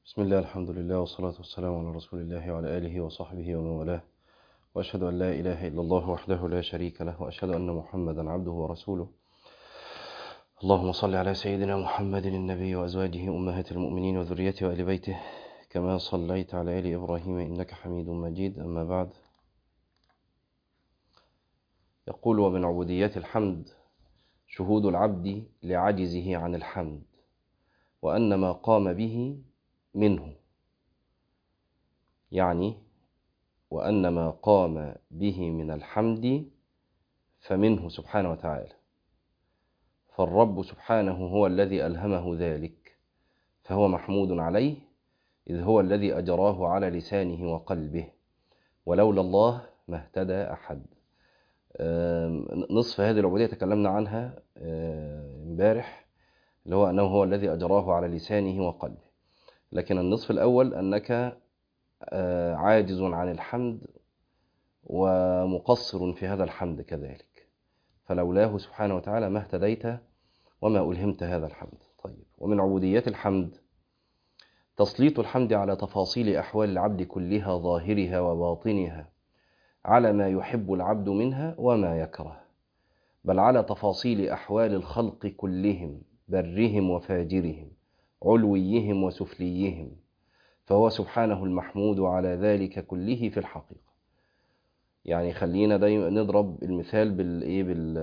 بسم الله الحمد لله والصلاة والسلام على رسول الله وعلى آله وصحبه ومن والاه وأشهد أن لا إله إلا الله وحده لا شريك له وأشهد أن محمدا عبده ورسوله اللهم صل على سيدنا محمد النبي وأزواجه أمهات المؤمنين وذريته وآل بيته كما صليت على آل إبراهيم إنك حميد مجيد أما بعد يقول ومن عبوديات الحمد شهود العبد لعجزه عن الحمد وأن ما قام به منه يعني وأن ما قام به من الحمد فمنه سبحانه وتعالى فالرب سبحانه هو الذي ألهمه ذلك فهو محمود عليه إذ هو الذي أجراه على لسانه وقلبه ولولا الله ما اهتدى أحد نصف هذه العبودية تكلمنا عنها امبارح اللي هو أنه هو الذي أجراه على لسانه وقلبه لكن النصف الأول أنك عاجز عن الحمد ومقصر في هذا الحمد كذلك فلولاه سبحانه وتعالى ما اهتديت وما ألهمت هذا الحمد طيب ومن عبوديات الحمد تسليط الحمد على تفاصيل أحوال العبد كلها ظاهرها وباطنها على ما يحب العبد منها وما يكره بل على تفاصيل أحوال الخلق كلهم برهم وفاجرهم علويهم وسفليهم فهو سبحانه المحمود على ذلك كله في الحقيقة يعني خلينا دايما نضرب المثال بالايه بال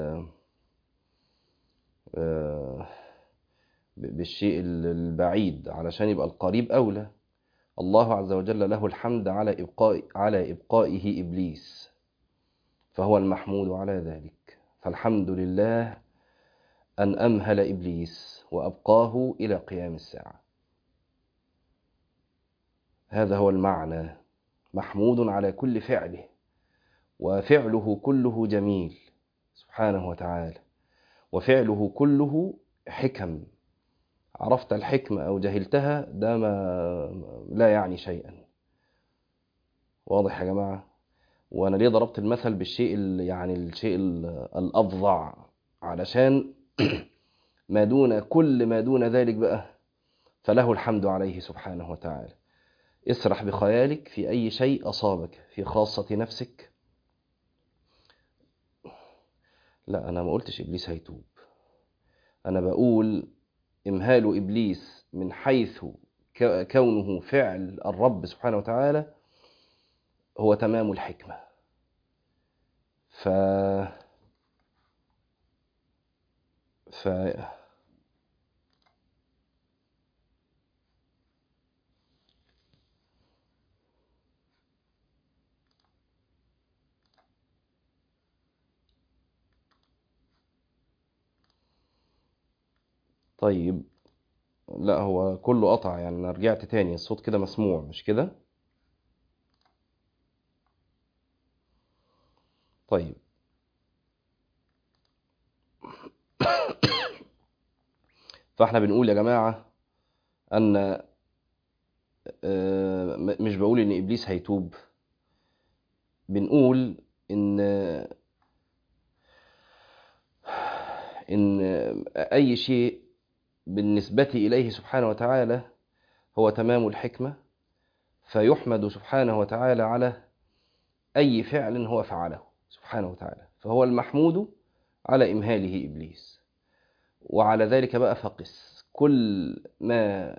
بالشيء البعيد علشان يبقى القريب أولى الله عز وجل له الحمد على إبقاء على إبقائه إبليس فهو المحمود على ذلك فالحمد لله أن أمهل إبليس وأبقاه إلى قيام الساعة هذا هو المعنى محمود على كل فعله وفعله كله جميل سبحانه وتعالى وفعله كله حكم عرفت الحكمة أو جهلتها ده ما لا يعني شيئا واضح يا جماعة وأنا ليه ضربت المثل بالشيء يعني الشيء الأفظع علشان ما دون كل ما دون ذلك بقى فله الحمد عليه سبحانه وتعالى اسرح بخيالك في أي شيء أصابك في خاصة نفسك لا أنا ما قلتش إبليس هيتوب أنا بقول إمهال إبليس من حيث كونه فعل الرب سبحانه وتعالى هو تمام الحكمة ف ف طيب لا هو كله قطع يعني انا رجعت تاني الصوت كده مسموع مش كده طيب فاحنا بنقول يا جماعة ان مش بقول ان ابليس هيتوب بنقول ان ان اي شيء بالنسبة إليه سبحانه وتعالى هو تمام الحكمة فيحمد سبحانه وتعالى على أي فعل هو فعله سبحانه وتعالى فهو المحمود على إمهاله إبليس وعلى ذلك بقى فقس كل ما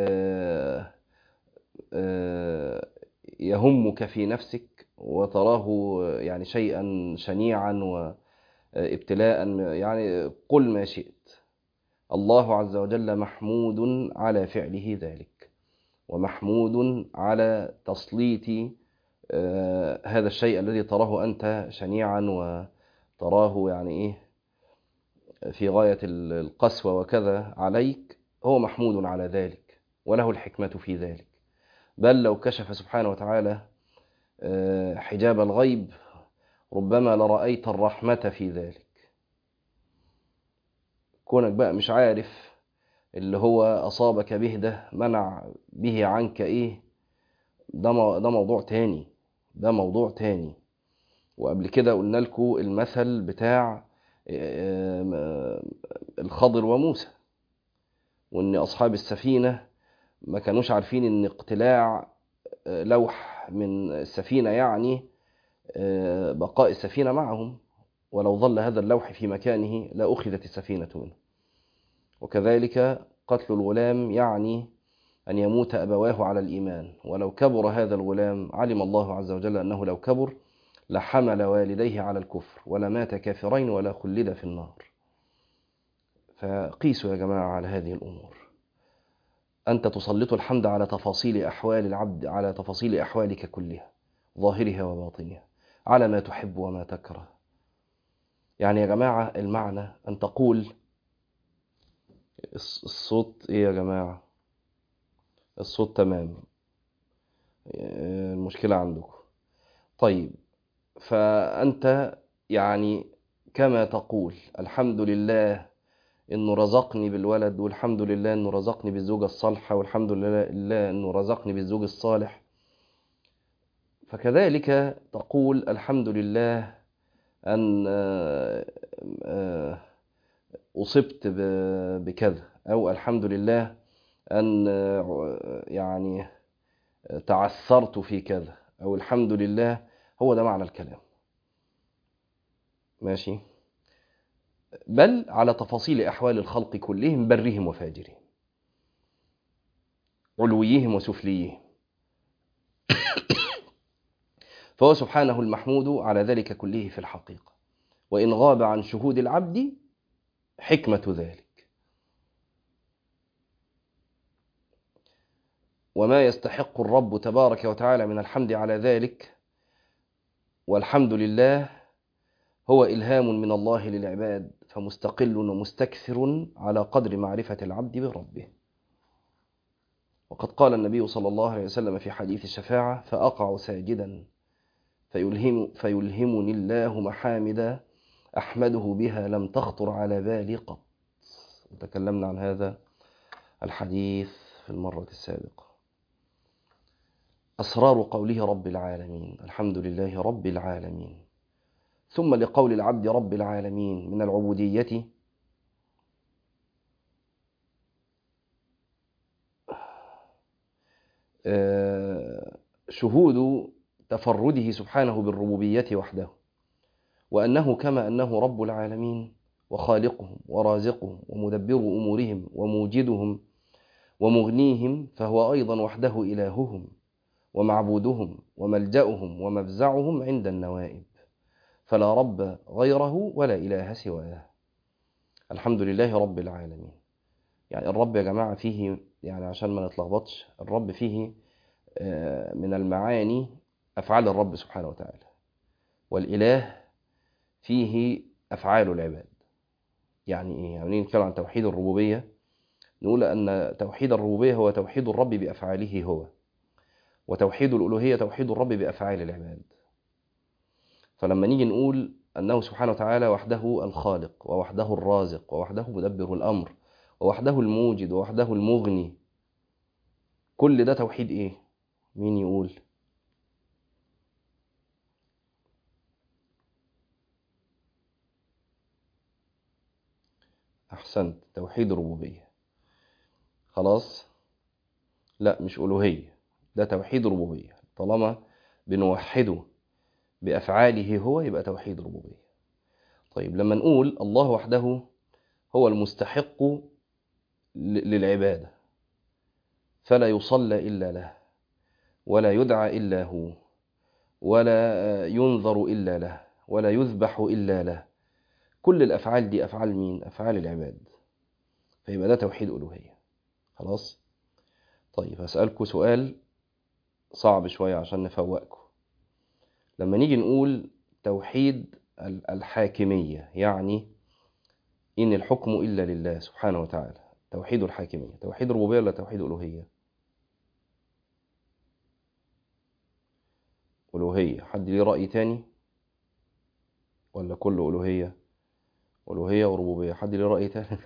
يهمك في نفسك وتراه يعني شيئا شنيعا وابتلاء يعني قل ما شئت الله عز وجل محمود على فعله ذلك ومحمود على تسليط هذا الشيء الذي تراه أنت شنيعا وتراه يعني إيه في غاية القسوة وكذا عليك هو محمود على ذلك وله الحكمة في ذلك بل لو كشف سبحانه وتعالى حجاب الغيب ربما لرأيت الرحمة في ذلك كونك بقى مش عارف اللي هو أصابك به ده منع به عنك إيه ده ده موضوع تاني ده موضوع تاني وقبل كده قلنا لكم المثل بتاع الخضر وموسى وإن أصحاب السفينة ما كانوش عارفين ان اقتلاع لوح من السفينة يعني بقاء السفينة معهم ولو ظل هذا اللوح في مكانه لأخذت السفينة منه وكذلك قتل الغلام يعني أن يموت أبواه على الإيمان ولو كبر هذا الغلام علم الله عز وجل أنه لو كبر لحمل والديه على الكفر ولا مات كافرين ولا خلد في النار فقيسوا يا جماعة على هذه الأمور أنت تسلط الحمد على تفاصيل أحوال العبد على تفاصيل أحوالك كلها ظاهرها وباطنها على ما تحب وما تكره يعني يا جماعة المعنى أن تقول الصوت إيه يا جماعة الصوت تمام المشكلة عندكم طيب فأنت يعني كما تقول الحمد لله إنه رزقني بالولد والحمد لله إنه رزقني بالزوجة الصالحة والحمد لله إنه رزقني بالزوج الصالح فكذلك تقول الحمد لله أن أصبت بكذا أو الحمد لله أن يعني تعثرت في كذا أو الحمد لله هو ده معنى الكلام ماشي بل على تفاصيل أحوال الخلق كلهم برهم وفاجرهم علويهم وسفليهم فهو سبحانه المحمود على ذلك كله في الحقيقة وإن غاب عن شهود العبد حكمة ذلك وما يستحق الرب تبارك وتعالى من الحمد على ذلك والحمد لله هو إلهام من الله للعباد فمستقل ومستكثر على قدر معرفة العبد بربه وقد قال النبي صلى الله عليه وسلم في حديث الشفاعة فأقع ساجدا فيلهم فيلهمني الله محامد أحمده بها لم تخطر على بالي قط وتكلمنا عن هذا الحديث في المرة السابقة أسرار قوله رب العالمين الحمد لله رب العالمين ثم لقول العبد رب العالمين من العبودية شهود تفرده سبحانه بالربوبية وحده وأنه كما أنه رب العالمين وخالقهم ورازقهم ومدبر أمورهم وموجدهم ومغنيهم فهو أيضا وحده إلههم ومعبودهم وملجأهم ومفزعهم عند النوائب فلا رب غيره ولا إله سواه الحمد لله رب العالمين يعني الرب يا جماعة فيه يعني عشان ما نتلخبطش الرب فيه من المعاني أفعال الرب سبحانه وتعالى والإله فيه أفعال العباد يعني إيه؟ يعني نتكلم عن توحيد الربوبية نقول أن توحيد الربوبية هو توحيد الرب بأفعاله هو وتوحيد الألوهية توحيد الرب بأفعال العباد فلما نيجي نقول أنه سبحانه وتعالى وحده الخالق ووحده الرازق ووحده مدبر الأمر ووحده الموجد ووحده المغني كل ده توحيد إيه؟ مين يقول؟ أحسنت توحيد ربوبية خلاص لا مش ألوهية ده توحيد ربوبية طالما بنوحده بأفعاله هو يبقى توحيد ربوبية طيب لما نقول الله وحده هو المستحق للعبادة فلا يصلى إلا له ولا يدعى إلا هو ولا ينظر إلا له ولا يذبح إلا له كل الأفعال دي أفعال مين؟ أفعال العباد فيبقى ده توحيد ألوهية خلاص؟ طيب هسألكوا سؤال صعب شوية عشان نفوقكم لما نيجي نقول توحيد الحاكمية يعني إن الحكم إلا لله سبحانه وتعالى توحيد الحاكمية توحيد ربوبية ولا توحيد ألوهية ألوهية حد ليه رأي تاني ولا كله ألوهية ألوهية وربوبية حد ليه رأي تاني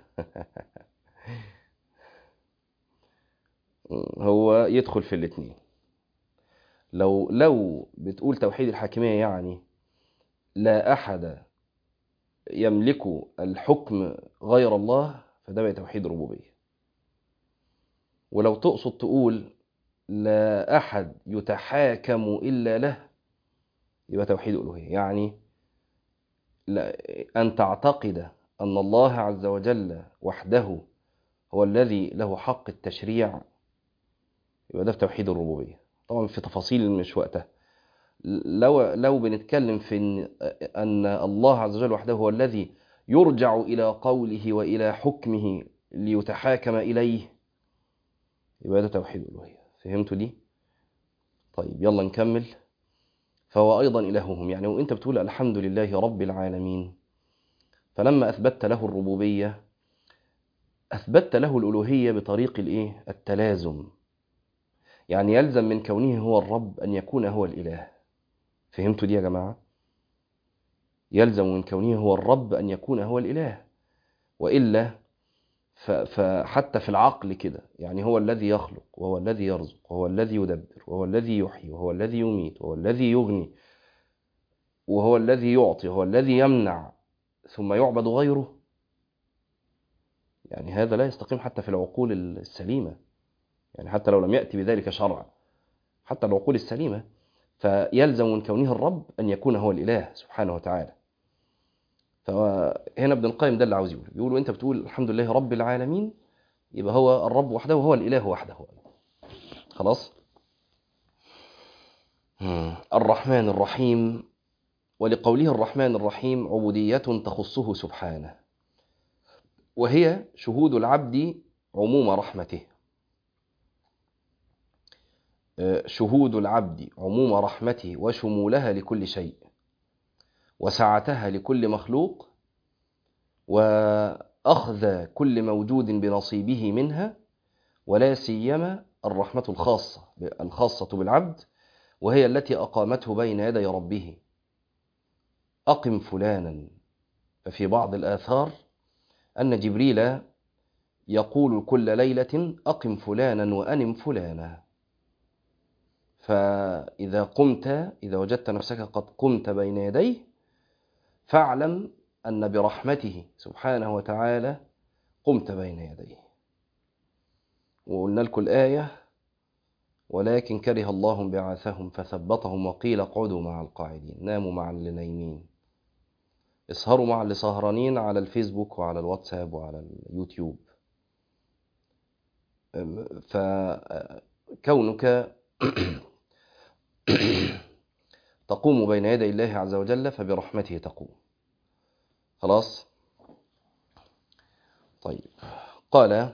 هو يدخل في الاتنين لو لو بتقول توحيد الحاكمية يعني لا أحد يملك الحكم غير الله فده بقى توحيد ربوبية ولو تقصد تقول لا أحد يتحاكم إلا له يبقى توحيد الألوهية يعني لا أن تعتقد أن الله عز وجل وحده هو الذي له حق التشريع يبقى ده في توحيد الربوبية طبعا في تفاصيل مش وقتها لو لو بنتكلم في إن, أن الله عز وجل وحده هو الذي يرجع إلى قوله وإلى حكمه ليتحاكم إليه يبقى ده توحيد الألوهية فهمتوا دي؟ طيب يلا نكمل فهو أيضا إلههم يعني وإنت بتقول الحمد لله رب العالمين فلما أثبتت له الربوبية أثبتت له الألوهية بطريق الإيه؟ التلازم يعني يلزم من كونه هو الرب أن يكون هو الإله فهمتوا دي يا جماعة؟ يلزم من كونه هو الرب أن يكون هو الإله وإلا فحتى في العقل كده يعني هو الذي يخلق وهو الذي يرزق وهو الذي يدبر وهو الذي يحيي وهو الذي يميت وهو الذي يغني وهو الذي يعطي وهو الذي يمنع ثم يعبد غيره يعني هذا لا يستقيم حتى في العقول السليمة يعني حتى لو لم يأتي بذلك شرع حتى العقول السليمة فيلزم من كونه الرب أن يكون هو الإله سبحانه وتعالى فهنا ابن القيم ده اللي عاوز يقوله بيقول انت بتقول الحمد لله رب العالمين يبقى هو الرب وحده وهو الاله وحده خلاص الرحمن الرحيم ولقوله الرحمن الرحيم عبودية تخصه سبحانه وهي شهود العبد عموم رحمته شهود العبد عموم رحمته وشمولها لكل شيء وسعتها لكل مخلوق وأخذ كل موجود بنصيبه منها ولا سيما الرحمة الخاصة الخاصة بالعبد وهي التي أقامته بين يدي ربه أقم فلانا ففي بعض الآثار أن جبريل يقول كل ليلة أقم فلانا وأنم فلانا فإذا قمت إذا وجدت نفسك قد قمت بين يديه فاعلم أن برحمته سبحانه وتعالى قمت بين يديه وقلنا لكم الآية ولكن كره الله بعاثهم فثبطهم وقيل اقعدوا مع القاعدين ناموا مع اللي نايمين اسهروا مع اللي سهرانين على الفيسبوك وعلى الواتساب وعلى اليوتيوب فكونك تقوم بين يدي الله عز وجل فبرحمته تقوم خلاص طيب قال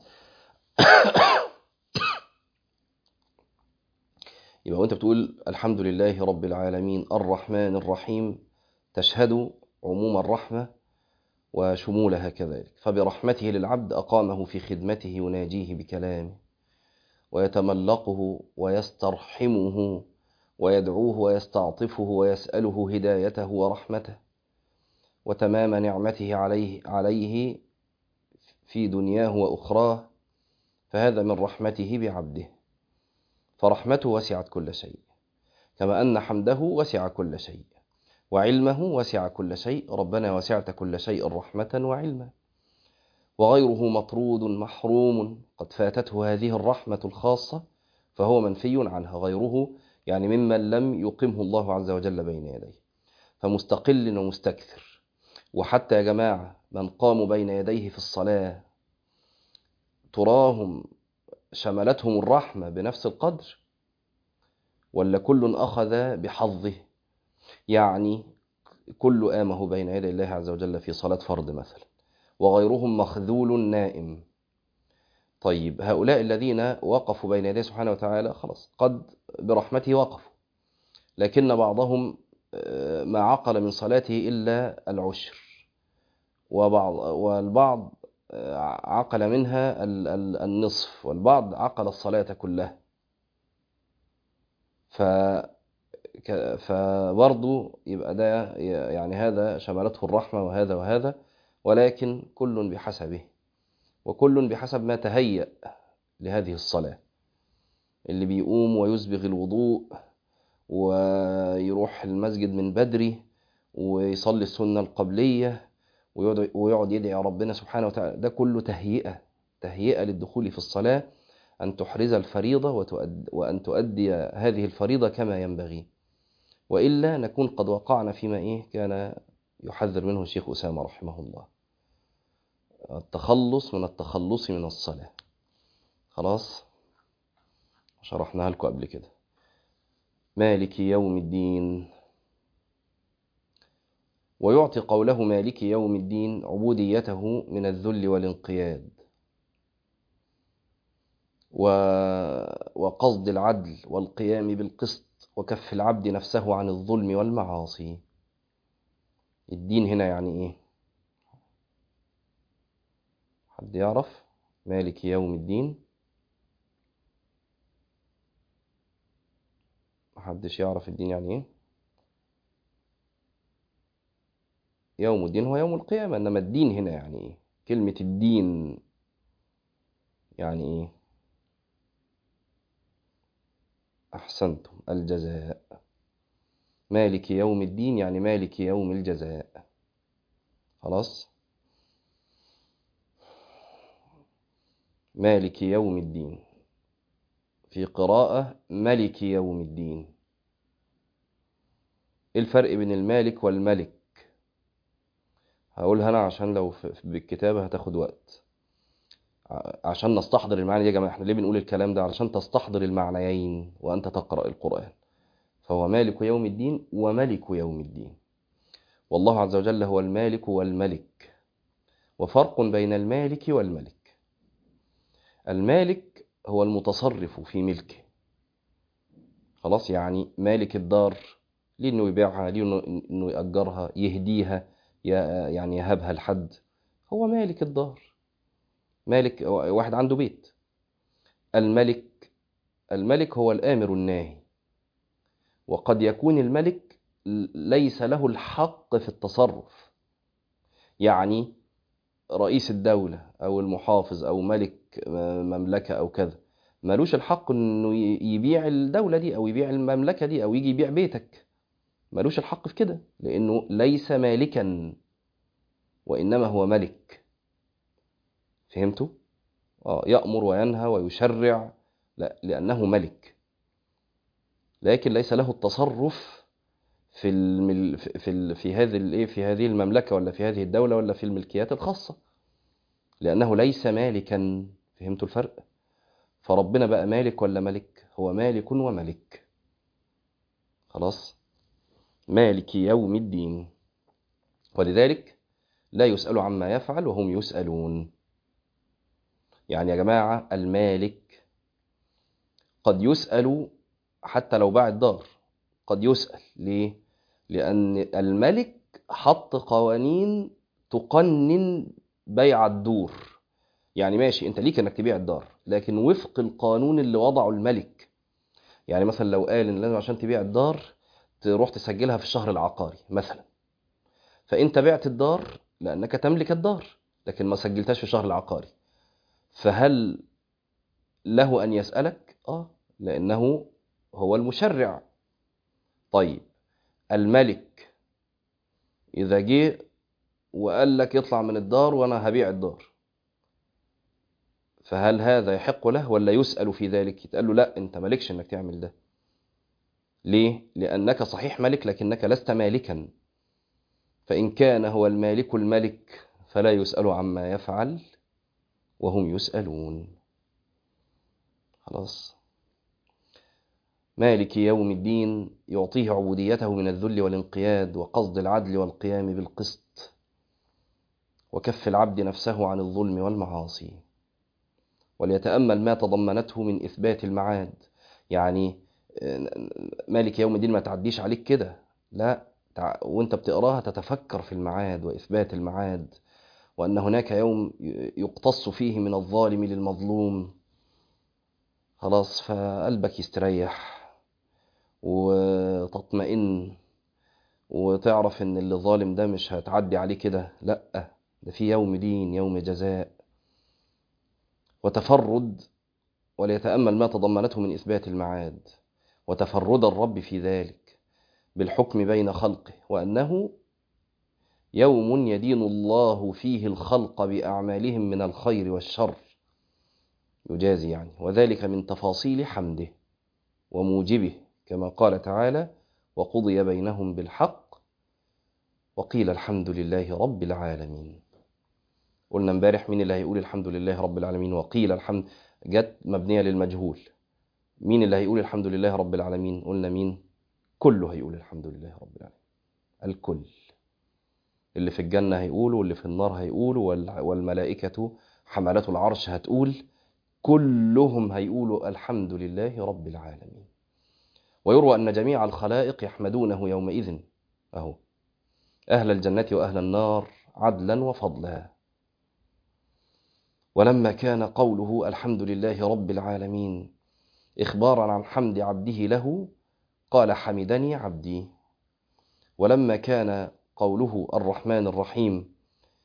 يبقى وانت بتقول الحمد لله رب العالمين الرحمن الرحيم تشهد عموم الرحمة وشمولها كذلك فبرحمته للعبد أقامه في خدمته يناجيه بكلامه ويتملقه ويسترحمه ويدعوه ويستعطفه ويسأله هدايته ورحمته وتمام نعمته عليه عليه في دنياه وأخراه فهذا من رحمته بعبده فرحمته وسعت كل شيء كما أن حمده وسع كل شيء وعلمه وسع كل شيء ربنا وسعت كل شيء رحمة وعلما وغيره مطرود محروم قد فاتته هذه الرحمة الخاصة فهو منفي عنها غيره يعني ممن لم يقمه الله عز وجل بين يديه فمستقل ومستكثر وحتى يا جماعة من قاموا بين يديه في الصلاة تراهم شملتهم الرحمة بنفس القدر ولا كل أخذ بحظه يعني كل آمه بين يدي الله عز وجل في صلاة فرض مثلا وغيرهم مخذول نائم طيب هؤلاء الذين وقفوا بين يديه سبحانه وتعالى خلاص قد برحمته وقفوا لكن بعضهم ما عقل من صلاته إلا العشر وبعض والبعض عقل منها النصف والبعض عقل الصلاة كلها ف فبرضه يبقى ده يعني هذا شملته الرحمة وهذا وهذا ولكن كل بحسبه وكل بحسب ما تهيأ لهذه الصلاة اللي بيقوم ويسبغ الوضوء ويروح المسجد من بدري ويصلي السنة القبلية ويقعد يدعي ربنا سبحانه وتعالى ده كله تهيئة تهيئة للدخول في الصلاة أن تحرز الفريضة وتؤد وأن تؤدي هذه الفريضة كما ينبغي وإلا نكون قد وقعنا فيما إيه كان يحذر منه الشيخ أسامة رحمه الله التخلص من التخلص من الصلاة خلاص شرحناها لكم قبل كده مالك يوم الدين ويعطي قوله مالك يوم الدين عبوديته من الذل والانقياد و... وقصد العدل والقيام بالقسط وكف العبد نفسه عن الظلم والمعاصي الدين هنا يعني ايه حد يعرف مالك يوم الدين محدش يعرف الدين يعني ايه يوم الدين هو يوم القيامة انما الدين هنا يعني ايه كلمة الدين يعني ايه احسنتم الجزاء مالك يوم الدين يعني مالك يوم الجزاء خلاص مالك يوم الدين في قراءة ملك يوم الدين ايه الفرق بين المالك والملك هقولها انا عشان لو بالكتابة هتاخد وقت عشان نستحضر المعاني دي يا جماعة احنا ليه بنقول الكلام ده علشان تستحضر المعنيين وانت تقرأ القرآن فهو مالك يوم الدين وملك يوم الدين والله عز وجل هو المالك والملك وفرق بين المالك والملك المالك هو المتصرف في ملكه خلاص يعني مالك الدار ليه انه يبيعها ليه انه يأجرها يهديها يعني يهبها لحد هو مالك الدار مالك واحد عنده بيت الملك الملك هو الآمر الناهي وقد يكون الملك ليس له الحق في التصرف يعني رئيس الدولة أو المحافظ أو ملك مملكة أو كذا ملوش الحق انه يبيع الدولة دي او يبيع المملكة دي او يجي يبيع بيتك ملوش الحق في كده لانه ليس مالكا وانما هو ملك فهمتوا اه يأمر وينهى ويشرع لا لانه ملك لكن ليس له التصرف في المل... في ال... في هذه الايه في هذه المملكة ولا في هذه الدولة ولا في الملكيات الخاصة لانه ليس مالكا فهمتوا الفرق فربنا بقى مالك ولا ملك هو مالك وملك خلاص مالك يوم الدين ولذلك لا يسأل عما يفعل وهم يسألون يعني يا جماعة المالك قد يسأل حتى لو باع الدار قد يسأل ليه؟ لأن الملك حط قوانين تقنن بيع الدور يعني ماشي انت ليك انك تبيع الدار لكن وفق القانون اللي وضعه الملك يعني مثلا لو قال ان لازم عشان تبيع الدار تروح تسجلها في الشهر العقاري مثلا فانت بعت الدار لانك تملك الدار لكن ما سجلتهاش في الشهر العقاري فهل له ان يسالك اه لانه هو المشرع طيب الملك اذا جه وقال لك يطلع من الدار وانا هبيع الدار فهل هذا يحق له ولا يسأل في ذلك يتقال له لا انت مالكش انك تعمل ده ليه لانك صحيح ملك لكنك لست مالكا فان كان هو المالك الملك فلا يسأل عما يفعل وهم يسألون خلاص مالك يوم الدين يعطيه عبوديته من الذل والانقياد وقصد العدل والقيام بالقسط وكف العبد نفسه عن الظلم والمعاصي وليتأمل ما تضمنته من إثبات المعاد يعني مالك يوم الدين ما تعديش عليك كده لا وانت بتقراها تتفكر في المعاد وإثبات المعاد وأن هناك يوم يقتص فيه من الظالم للمظلوم خلاص فقلبك يستريح وتطمئن وتعرف ان اللي ظالم ده مش هتعدي عليه كده لا ده في يوم دين يوم جزاء وتفرد وليتأمل ما تضمنته من إثبات المعاد وتفرد الرب في ذلك بالحكم بين خلقه وأنه يوم يدين الله فيه الخلق بأعمالهم من الخير والشر يجازي يعني وذلك من تفاصيل حمده وموجبه كما قال تعالى وقضي بينهم بالحق وقيل الحمد لله رب العالمين قلنا امبارح مين اللي هيقول الحمد لله رب العالمين وقيل الحمد جت مبنية للمجهول مين اللي هيقول الحمد لله رب العالمين قلنا مين كله هيقول الحمد لله رب العالمين الكل اللي في الجنة هيقول واللي في النار هيقول والملائكة حملة العرش هتقول كلهم هيقولوا الحمد لله رب العالمين ويروى أن جميع الخلائق يحمدونه يومئذ أهو أهل الجنة وأهل النار عدلا وفضلا ولما كان قوله الحمد لله رب العالمين إخبارا عن حمد عبده له قال حمدني عبدي ولما كان قوله الرحمن الرحيم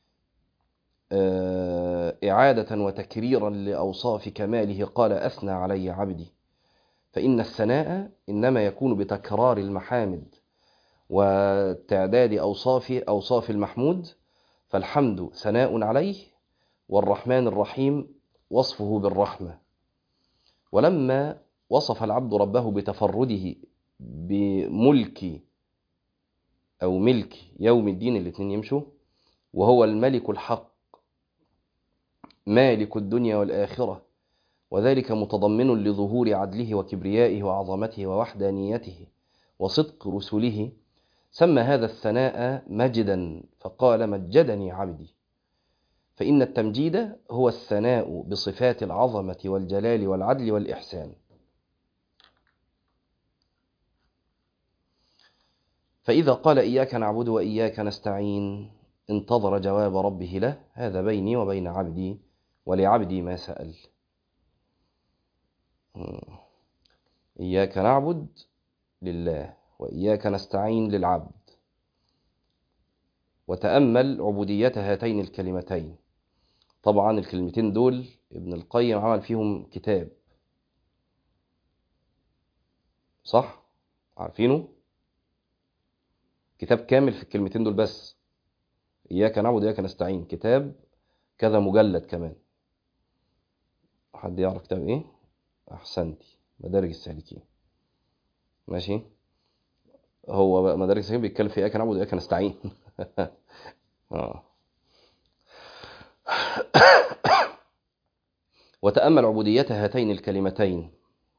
إعادة وتكريرا لأوصاف كماله قال أثنى علي عبدي فإن الثناء إنما يكون بتكرار المحامد وتعداد أوصاف أوصاف المحمود فالحمد ثناء عليه والرحمن الرحيم وصفه بالرحمة ولما وصف العبد ربه بتفرده بملك أو ملك يوم الدين الاثنين يمشوا وهو الملك الحق مالك الدنيا والآخرة وذلك متضمن لظهور عدله وكبريائه وعظمته ووحدانيته وصدق رسله سمى هذا الثناء مجدا فقال مجدني عبدي فإن التمجيد هو الثناء بصفات العظمة والجلال والعدل والإحسان فإذا قال إياك نعبد وإياك نستعين انتظر جواب ربه له هذا بيني وبين عبدي ولعبدي ما سأل إياك نعبد لله وإياك نستعين للعبد وتأمل عبودية هاتين الكلمتين طبعا الكلمتين دول ابن القيم عمل فيهم كتاب صح عارفينه كتاب كامل في الكلمتين دول بس إياك نعبد وإياك نستعين كتاب كذا مجلد كمان حد يعرف كتاب إيه أحسنتي مدارج السالكين ماشي هو مدارج السالكين بيتكلم في إياك نعبد وإياك نستعين آه. وتأمل عبودية هاتين الكلمتين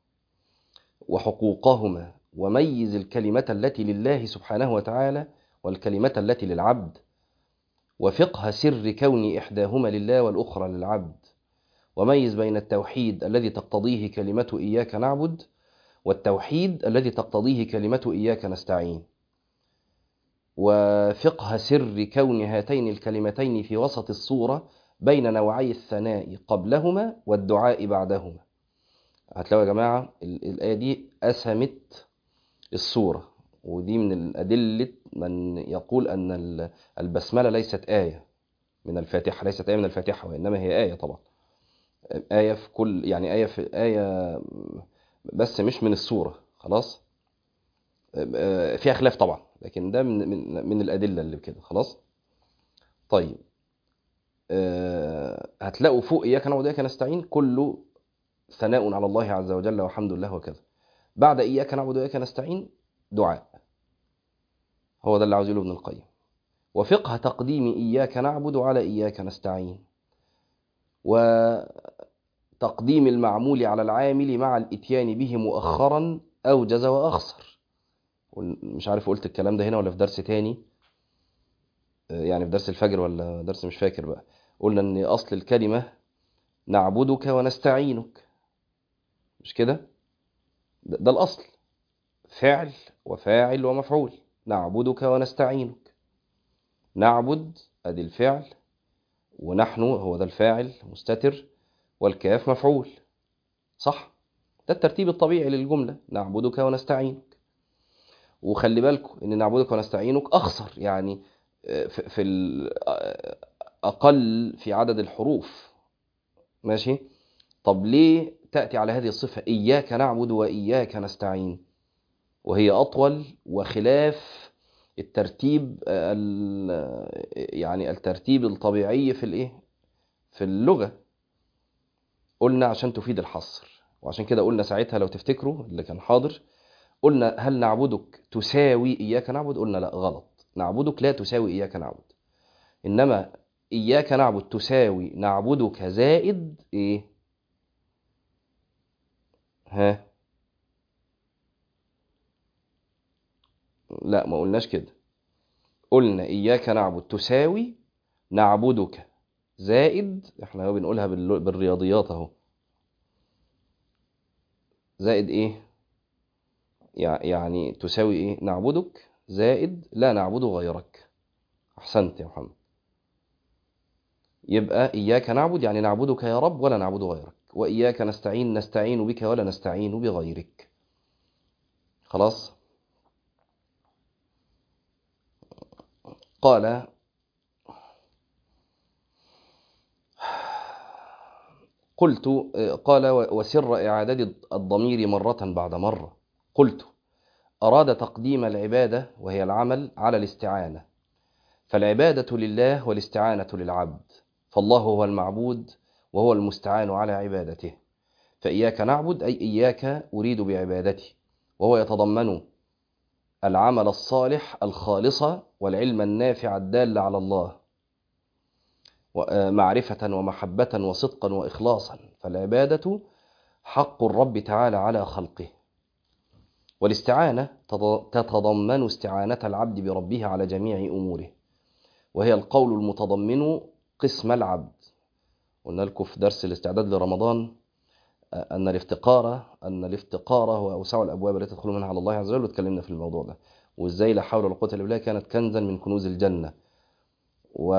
وحقوقهما وميز الكلمة التي لله سبحانه وتعالى والكلمة التي للعبد وفقه سر كون إحداهما لله والأخرى للعبد وميز بين التوحيد الذي تقتضيه كلمة إياك نعبد والتوحيد الذي تقتضيه كلمة إياك نستعين وفقه سر كون هاتين الكلمتين في وسط الصورة بين نوعي الثناء قبلهما والدعاء بعدهما هتلاقوا يا جماعة الآية دي أسهمت الصورة ودي من الأدلة من يقول أن البسملة ليست آية من الفاتحة ليست آية من الفاتحة وإنما هي آية طبعا آية في كل يعني آية في آية بس مش من السورة خلاص فيها خلاف طبعا لكن ده من من, من الأدلة اللي كده خلاص طيب هتلاقوا فوق إياك نعبد وإياك نستعين كله ثناء على الله عز وجل والحمد لله وكذا بعد إياك نعبد وإياك نستعين دعاء هو ده اللي عاوز يقوله ابن القيم وفقه تقديم إياك نعبد على إياك نستعين وتقديم المعمول على العامل مع الإتيان به مؤخرا أوجز وأخسر مش عارف قلت الكلام ده هنا ولا في درس تاني يعني في درس الفجر ولا درس مش فاكر بقى قلنا ان أصل الكلمة نعبدك ونستعينك مش كده ده, ده الأصل فعل وفاعل ومفعول نعبدك ونستعينك نعبد ادي الفعل ونحن هو ده الفاعل مستتر والكاف مفعول صح ده الترتيب الطبيعي للجملة نعبدك ونستعينك وخلي بالكم ان نعبدك ونستعينك اخسر يعني في اقل في عدد الحروف ماشي طب ليه تأتي على هذه الصفة إياك نعبد وإياك نستعين وهي أطول وخلاف الترتيب يعني الترتيب الطبيعي في الإيه؟ في اللغة قلنا عشان تفيد الحصر وعشان كده قلنا ساعتها لو تفتكروا اللي كان حاضر قلنا هل نعبدك تساوي إياك نعبد قلنا لا غلط نعبدك لا تساوي إياك نعبد إنما إياك نعبد تساوي نعبدك زائد إيه ها لا ما قلناش كده قلنا إياك نعبد تساوي نعبدك زائد احنا هو بنقولها بال- بالرياضيات اهو زائد ايه يع- يعني تساوي ايه نعبدك زائد لا نعبد غيرك احسنت يا محمد يبقى إياك نعبد يعني نعبدك يا رب ولا نعبد غيرك وإياك نستعين نستعين بك ولا نستعين بغيرك خلاص قال قلت قال وسر إعادة الضمير مرة بعد مرة قلت أراد تقديم العبادة وهي العمل على الاستعانة فالعبادة لله والاستعانة للعبد فالله هو المعبود وهو المستعان على عبادته فإياك نعبد أي إياك أريد بعبادتي وهو يتضمن العمل الصالح الخالص والعلم النافع الدال على الله معرفة ومحبة وصدقا وإخلاصا فالعبادة حق الرب تعالى على خلقه والاستعانة تتضمن استعانة العبد بربه على جميع أموره وهي القول المتضمن قسم العبد قلنا لكم في درس الاستعداد لرمضان أن الافتقار أن الافتقار هو أوسع الأبواب التي تدخل منها على الله عز وجل واتكلمنا في الموضوع ده وإزاي لا حول ولا قوة إلا بالله كانت كنزا من كنوز الجنة و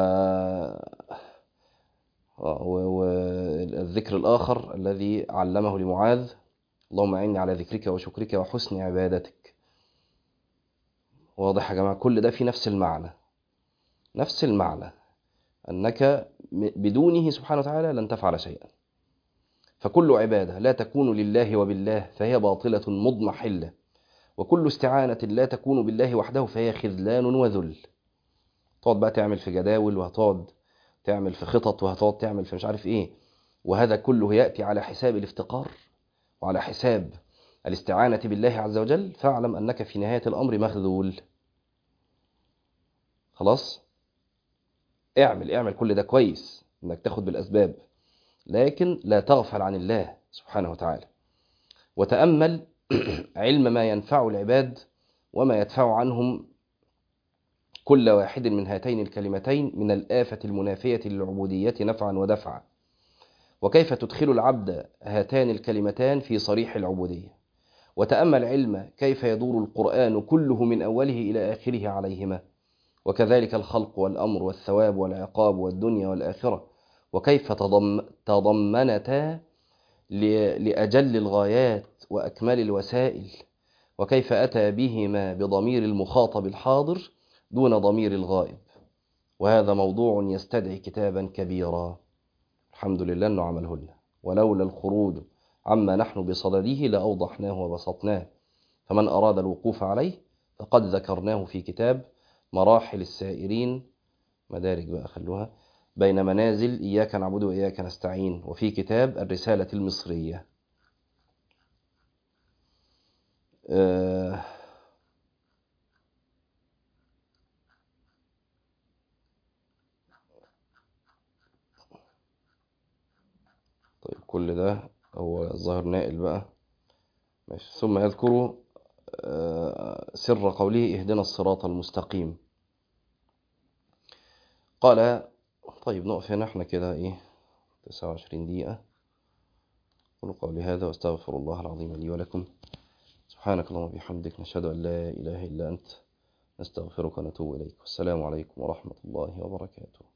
والذكر الآخر الذي علمه لمعاذ اللهم أعني على ذكرك وشكرك وحسن عبادتك واضح يا جماعة كل ده في نفس المعنى نفس المعنى أنك بدونه سبحانه وتعالى لن تفعل شيئا فكل عبادة لا تكون لله وبالله فهي باطلة مضمحلة وكل استعانة لا تكون بالله وحده فهي خذلان وذل تقعد بقى تعمل في جداول وهتقعد تعمل في خطط وهتقعد تعمل في مش عارف ايه وهذا كله يأتي على حساب الافتقار وعلى حساب الاستعانة بالله عز وجل فاعلم أنك في نهاية الأمر مخذول خلاص اعمل اعمل كل ده كويس انك تاخد بالأسباب لكن لا تغفل عن الله سبحانه وتعالى وتأمل علم ما ينفع العباد وما يدفع عنهم كل واحد من هاتين الكلمتين من الآفة المنافية للعبودية نفعا ودفعا وكيف تدخل العبد هاتان الكلمتان في صريح العبودية وتأمل علم كيف يدور القرآن كله من أوله إلى آخره عليهما وكذلك الخلق والأمر والثواب والعقاب والدنيا والآخرة وكيف تضمنتا لأجل الغايات وأكمل الوسائل وكيف أتى بهما بضمير المخاطب الحاضر دون ضمير الغائب وهذا موضوع يستدعي كتابا كبيرا الحمد لله أنه عمله لنا ولولا الخروج عما نحن بصدده لأوضحناه وبسطناه فمن أراد الوقوف عليه فقد ذكرناه في كتاب مراحل السائرين مدارك بقى خلوها بين منازل إياك نعبد وإياك نستعين وفي كتاب الرسالة المصرية أه طيب كل ده هو الظاهر نائل بقى ماشي ثم يذكر سر قوله اهدنا الصراط المستقيم قال طيب نقف هنا احنا كده ايه 29 دقيقة قولوا قولي هذا واستغفر الله العظيم لي ولكم سبحانك اللهم وبحمدك نشهد أن لا إله إلا أنت نستغفرك ونتوب إليك والسلام عليكم ورحمة الله وبركاته